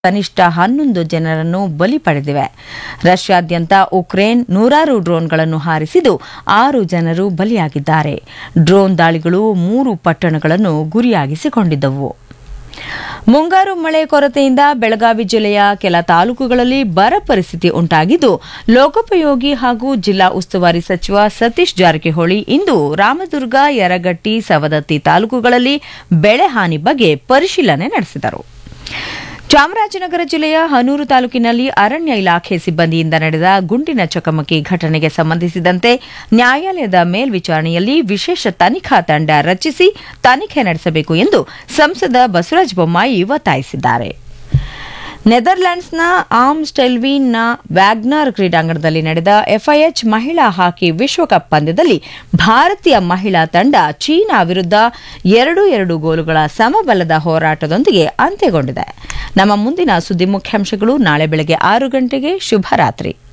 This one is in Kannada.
ಕನಿಷ್ಠ ಹನ್ನೊಂದು ಜನರನ್ನು ಬಲಿ ಪಡೆದಿವೆ ರಷ್ಯಾದ್ಯಂತ ಉಕ್ರೇನ್ ನೂರಾರು ಡ್ರೋನ್ಗಳನ್ನು ಹಾರಿಸಿದ್ದು ಆರು ಜನರು ಬಲಿಯಾಗಿದ್ದಾರೆ ಡ್ರೋನ್ ದಾಳಿಗಳು ಮೂರು ಪಟ್ಟಣಗಳನ್ನು ಗುರಿಯಾಗಿಸಿಕೊಂಡಿದ್ದವು ಮುಂಗಾರು ಮಳೆ ಕೊರತೆಯಿಂದ ಬೆಳಗಾವಿ ಜಿಲ್ಲೆಯ ಕೆಲ ತಾಲೂಕುಗಳಲ್ಲಿ ಬರ ಪರಿಸ್ಥಿತಿ ಉಂಟಾಗಿದ್ದು ಲೋಕೋಪಯೋಗಿ ಹಾಗೂ ಜಿಲ್ಲಾ ಉಸ್ತುವಾರಿ ಸಚಿವ ಸತೀಶ್ ಜಾರಕಿಹೊಳಿ ಇಂದು ರಾಮದುರ್ಗ ಯರಗಟ್ಟಿ ಸವದತ್ತಿ ತಾಲೂಕುಗಳಲ್ಲಿ ಬೆಳೆ ಹಾನಿ ಬಗ್ಗೆ ಪರಿಶೀಲನೆ ನಡೆಸಿದರು ಚಾಮರಾಜನಗರ ಜಿಲ್ಲೆಯ ಹನೂರು ತಾಲೂಕಿನಲ್ಲಿ ಅರಣ್ಯ ಇಲಾಖೆ ಸಿಬ್ಬಂದಿಯಿಂದ ನಡೆದ ಗುಂಡಿನ ಚಕಮಕಿ ಘಟನೆಗೆ ಸಂಬಂಧಿಸಿದಂತೆ ನ್ಯಾಯಾಲಯದ ಮೇಲ್ವಿಚಾರಣೆಯಲ್ಲಿ ವಿಶೇಷ ತನಿಖಾ ತಂಡ ರಚಿಸಿ ತನಿಖೆ ನಡೆಸಬೇಕು ಎಂದು ಸಂಸದ ಬಸವರಾಜ ಬೊಮ್ಮಾಯಿ ಒತ್ತಾಯಿಸಿದ್ದಾರೆ ನೆದರ್ಲ್ಯಾಂಡ್ಸ್ನ ಆಮ್ಸ್ಟೆಲ್ವೀನ್ನ ವ್ಯಾಗ್ನಾರ್ ಕ್ರೀಡಾಂಗಣದಲ್ಲಿ ನಡೆದ ಎಫ್ಐಎಚ್ ಮಹಿಳಾ ಹಾಕಿ ವಿಶ್ವಕಪ್ ಪಂದ್ಯದಲ್ಲಿ ಭಾರತೀಯ ಮಹಿಳಾ ತಂಡ ಚೀನಾ ವಿರುದ್ಧ ಎರಡು ಎರಡು ಗೋಲುಗಳ ಸಮಬಲದ ಹೋರಾಟದೊಂದಿಗೆ ಅಂತ್ಯಗೊಂಡಿದೆ ನಮ್ಮ ಮುಂದಿನ ಸುದ್ದಿ ಮುಖ್ಯಾಂಶಗಳು ನಾಳೆ ಬೆಳಗ್ಗೆ ಆರು ಗಂಟೆಗೆ ಶುಭರಾತ್ರಿ